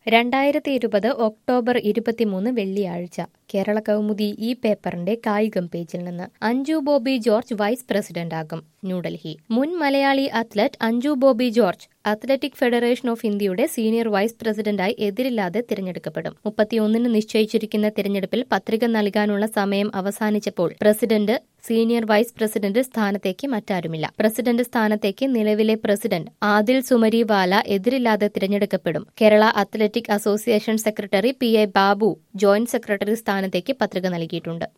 രണ്ടായിരത്തി ഇരുപത് ഒക്ടോബർ ഇരുപത്തിമൂന്ന് വെള്ളിയാഴ്ച കേരള കൗമുദി ഈ പേപ്പറിന്റെ കായികം പേജിൽ നിന്ന് അഞ്ജു ബോബി ജോർജ് വൈസ് പ്രസിഡന്റാകും ന്യൂഡൽഹി മുൻ Malayali athlete Anju Bobby George athletic federation of ഇന്ത്യയുടെ സീനിയർ വൈസ് പ്രസിഡന്റായി എതിരില്ലാതെ തിരഞ്ഞെടുക്കപ്പെടും മുപ്പത്തിയൊന്നിന് നിശ്ചയിച്ചിരിക്കുന്ന തിരഞ്ഞെടുപ്പിൽ പത്രിക നൽകാനുള്ള സമയം അവസാനിച്ചപ്പോൾ പ്രസിഡന്റ് സീനിയർ വൈസ് പ്രസിഡന്റ് സ്ഥാനത്തേക്ക് മറ്റാരുമില്ല പ്രസിഡന്റ് സ്ഥാനത്തേക്ക് നിലവിലെ പ്രസിഡന്റ് ആദിൽ സുമരിവാല എതിരില്ലാതെ തിരഞ്ഞെടുക്കപ്പെടും Kerala athletic association secretary P A Babu joint secretary സ്ഥാനത്തേക്ക് പത്രിക നൽകിയിട്ടുണ്ട്